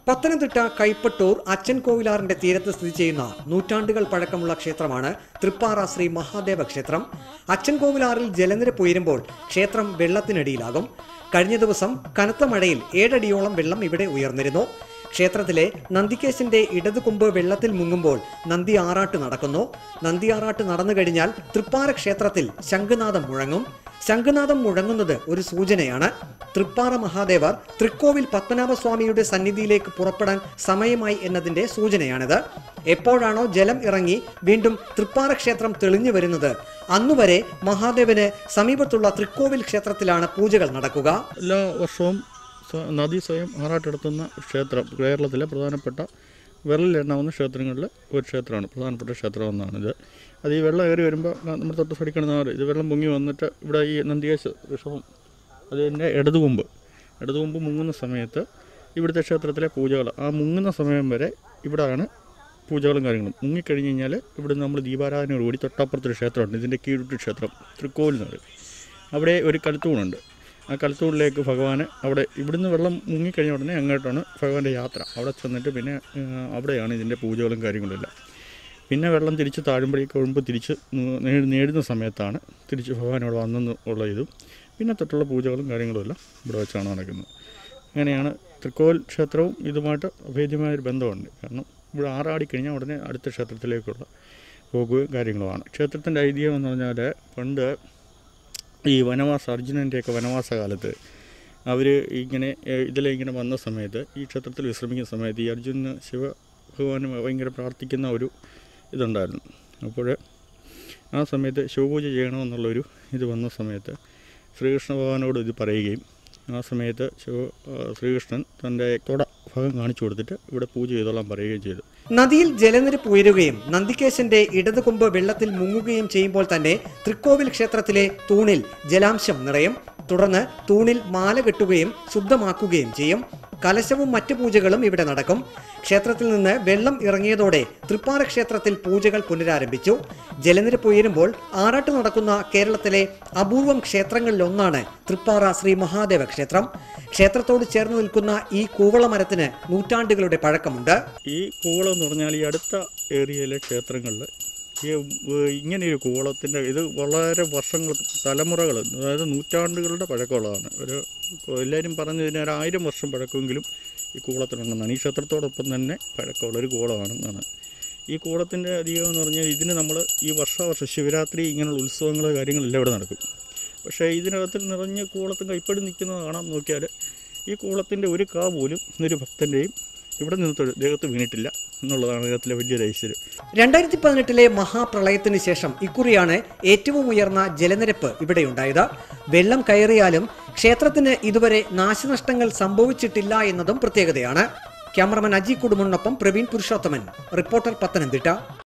പത്തനംതിട്ട കൈപ്പട്ടൂർ അച്ഛൻ കോവിലാറിന്റെ തീരത്ത് സ്ഥിതി ചെയ്യുന്ന നൂറ്റാണ്ടുകൾ പഴക്കമുള്ള ക്ഷേത്രമാണ് തൃപ്പാറ ശ്രീ മഹാദേവ ക്ഷേത്രം അച്ഛൻ കോവിലാറിൽ ജലനിരപ്പ് ഉയരുമ്പോൾ ക്ഷേത്രം വെള്ളത്തിനടിയിലാകും കഴിഞ്ഞ ദിവസം കനത്ത മഴയിൽ ഏഴടിയോളം വെള്ളം ഇവിടെ ഉയർന്നിരുന്നു ക്ഷേത്രത്തിലെ നന്ദികേശന്റെ ഇടതുകൊമ്പ് വെള്ളത്തിൽ മുങ്ങുമ്പോൾ നന്ദി ആറാട്ട് നടക്കുന്നു നന്ദി ആറാട്ട് നടന്നു കഴിഞ്ഞാൽ തൃപ്പാറ ക്ഷേത്രത്തിൽ ശംഖുനാഥം മുഴങ്ങും ശംഖുനാഥം മുഴങ്ങുന്നത് ഒരു സൂചനയാണ് തൃപ്പാറ മഹാദേവർ തൃക്കോവിൽ പത്മനാഭസ്വാമിയുടെ സന്നിധിയിലേക്ക് പുറപ്പെടാൻ സമയമായി എന്നതിന്റെ സൂചനയാണിത് എപ്പോഴാണോ ജലം ഇറങ്ങി വീണ്ടും തൃപ്പാറ ക്ഷേത്രം തെളിഞ്ഞു വരുന്നത് അന്നുവരെ മഹാദേവന് സമീപത്തുള്ള തൃക്കോവിൽ ക്ഷേത്രത്തിലാണ് പൂജകൾ നടക്കുക എല്ലാ വർഷവും സ്വ- നദി സ്വയം ആറാട്ടെടുത്തുന്ന ക്ഷേത്രം കേരളത്തിലെ പ്രധാനപ്പെട്ട വിരലിലെണ്ണാവുന്ന ക്ഷേത്രങ്ങളിൽ ഒരു ക്ഷേത്രമാണ് പ്രധാനപ്പെട്ട ക്ഷേത്രം എന്നാണിത് അത് ഈ വെള്ളം കയറി വരുമ്പോൾ നമ്മുടെ തൊട്ട് സൈഡിൽ കാണുന്ന ആറ് ഇത് വെള്ളം പൊങ്ങി വന്നിട്ട് ഇവിടെ ഈ നന്ദികേശ ഋഷഭം അതിൻ്റെ ഇടതുകൊമ്പ് ഇടതുകൊമ്പ് മുങ്ങുന്ന സമയത്ത് ഇവിടുത്തെ ക്ഷേത്രത്തിലെ പൂജകൾ ആ മുങ്ങുന്ന സമയം വരെ ഇവിടെയാണ് പൂജകളും കാര്യങ്ങളും മുങ്ങിക്കഴിഞ്ഞ് കഴിഞ്ഞാൽ ഇവിടുന്ന് നമ്മൾ ദീപാരാധനയോടുകൂടി തൊട്ടപ്പുറത്തൊരു ക്ഷേത്രമുണ്ട് ഇതിൻ്റെ കീഴുട്ട് ക്ഷേത്രം തൃക്കോവിൽ എന്ന് പറയും അവിടെ ഒരു കൽത്തൂണുണ്ട് ആ കൽത്തൂണിലേക്ക് ഭഗവാൻ അവിടെ ഇവിടുന്ന് വെള്ളം മുങ്ങിക്കഴിഞ്ഞ ഉടനെ അങ്ങോട്ടാണ് ഭഗവാന്റെ യാത്ര അവിടെ ചെന്നിട്ട് പിന്നെ ആ, അവിടെയാണ് ഇതിൻ്റെ പൂജകളും കാര്യങ്ങളും എല്ലാം പിന്നെ വെള്ളം തിരിച്ച് താഴുമ്പോഴേക്ക് ഒഴുമ്പ് തിരിച്ച് നേ- നേ- നേടുന്ന സമയത്താണ് തിരിച്ച് ഭഗവാൻ ഇവിടെ വന്നെന്ന് ഉള്ള ഇതും പിന്നെ തൊട്ടുള്ള പൂജകളും കാര്യങ്ങളും എല്ലാം ഇവിടെ വെച്ചാണ് നടക്കുന്നത് അങ്ങനെയാണ് തൃക്കോവിൽ ക്ഷേത്രവും ഇതുമായിട്ട് അഭേദ്യമായൊരു ബന്ധമുണ്ട് കാരണം ഇവിടെ ആറാടി കഴിഞ്ഞാൽ ഉടനെ അടുത്ത ക്ഷേത്രത്തിലേക്കുള്ള പോകുകയും കാര്യങ്ങളുമാണ് ക്ഷേത്രത്തിൻ്റെ ഐതിഹ്യം എന്ന് പറഞ്ഞാൽ പണ്ട് ഈ വനവാസ അർജുനൻ്റെയൊക്കെ വനവാസ കാലത്ത് അവർ ഇങ്ങനെ ഏഹ്, ഇതിലെ ഇങ്ങനെ വന്ന സമയത്ത് ഈ ക്ഷേത്രത്തിൽ വിശ്രമിക്കുന്ന സമയത്ത് ഈ അർജുനന് ശിവഭഗവാന് ഭയങ്കര പ്രാർത്ഥിക്കുന്ന ഒരു ഇതുണ്ടായിരുന്നു അപ്പോൾ ആ സമയത്ത് ശിവപൂജ ചെയ്യണമെന്നുള്ളൊരു ഇത് വന്ന സമയത്ത് ശ്രീകൃഷ്ണ ഭഗവാനോട് ഇത് പറയുകയും ആ സമയത്ത് ശിവ ആ, ശ്രീകൃഷ്ണൻ തൻ്റെ കൊട ഭാഗം കാണിച്ചു കൊടുത്തിട്ട് ഇവിടെ പൂജ ചെയ്തോളാൻ പറയുകയും ചെയ്തു നദിയിൽ ജലനിരപ്പ് ഉയരുകയും നന്ദികേശന്റെ ഇടതുകൊമ്പ് വെള്ളത്തിൽ മുങ്ങുകയും ചെയ്യുമ്പോൾ തന്നെ തൃക്കോവിൽ ക്ഷേത്രത്തിലെ തൂണിൽ ജലാംശം നിറയും തുടർന്ന് തൂണിൽ മാല കെട്ടുകയും ശുദ്ധമാക്കുകയും ചെയ്യും കലശവും മറ്റു പൂജകളും ഇവിടെ നടക്കും ക്ഷേത്രത്തിൽ നിന്ന് വെള്ളം ഇറങ്ങിയതോടെ തൃപ്പാറ ക്ഷേത്രത്തിൽ പൂജകൾ പുനരാരംഭിച്ചു ജലനിരപ്പ് ഉയരുമ്പോൾ ആറാട്ട് നടക്കുന്ന കേരളത്തിലെ അപൂർവം ക്ഷേത്രങ്ങളിലൊന്നാണ് തൃപ്പാറ ശ്രീ മഹാദേവ ക്ഷേത്രം ക്ഷേത്രത്തോട് ചേർന്ന് നിൽക്കുന്ന ഈ കൂവള മരത്തിന് നൂറ്റാണ്ടുകളുടെ പഴക്കമുണ്ട് ഈ കൂവളം എന്ന് പറഞ്ഞാൽ ഈ അടുത്ത ഏരിയയിലെ ക്ഷേത്രങ്ങളിൽ ഈ ഏഹ്, ഇങ്ങനെയൊരു കൂവളത്തിൻ്റെ ഇത് വളരെ വർഷങ്ങൾ തലമുറകൾ അതായത് നൂറ്റാണ്ടുകളുടെ പഴക്കമുള്ളതാണ് ഒരു എല്ലാവരും പറഞ്ഞതിന് ഒരു ആയിരം വർഷം പഴക്കമെങ്കിലും ഈ കൂവളത്തിനുണ്ടെന്നാണ് ഈ ക്ഷേത്രത്തോടൊപ്പം തന്നെ പഴക്കമുള്ളൊരു കൂവളമാണെന്നാണ് ഈ കൂവളത്തിൻ്റെ അധികം എന്ന് പറഞ്ഞാൽ ഇതിന് നമ്മൾ ഈ വർഷാവർഷം ശിവരാത്രി ഇങ്ങനെയുള്ള ഉത്സവങ്ങൾ കാര്യങ്ങളെല്ലാം ഇവിടെ നടക്കും പക്ഷേ ഇതിനകത്ത് നിറഞ്ഞ് കൂവളത്തും കൈപ്പടി നിൽക്കുന്നത് കാണാൻ നോക്കിയാൽ ഈ കൂവളത്തിൻ്റെ ഒരു കാ പോലും ഒരു ഭക്തൻ്റെയും ഇവിടെ നിന്ന് തൊഴു- ദേഹത്ത് വീണിട്ടില്ല എന്നുള്ളതാണ് ഇതിനകത്തിലെ വലിയൊരു ഐശ്വര്യം രണ്ടായിരത്തി പതിനെട്ടിലെ മഹാപ്രളയത്തിന് ശേഷം ഇക്കുറിയാണ് ഏറ്റവും ഉയർന്ന ജലനിരപ്പ് ഇവിടെയുണ്ടായത് വെള്ളം കയറിയാലും ക്ഷേത്രത്തിന് ഇതുവരെ നാശനഷ്ടങ്ങൾ സംഭവിച്ചിട്ടില്ല എന്നതും പ്രത്യേകതയാണ് ക്യാമറമാൻ അജി കുടുംബനൊപ്പം പ്രവീൺ പുരുഷോത്തമൻ റിപ്പോർട്ടർ പത്തനംതിട്ട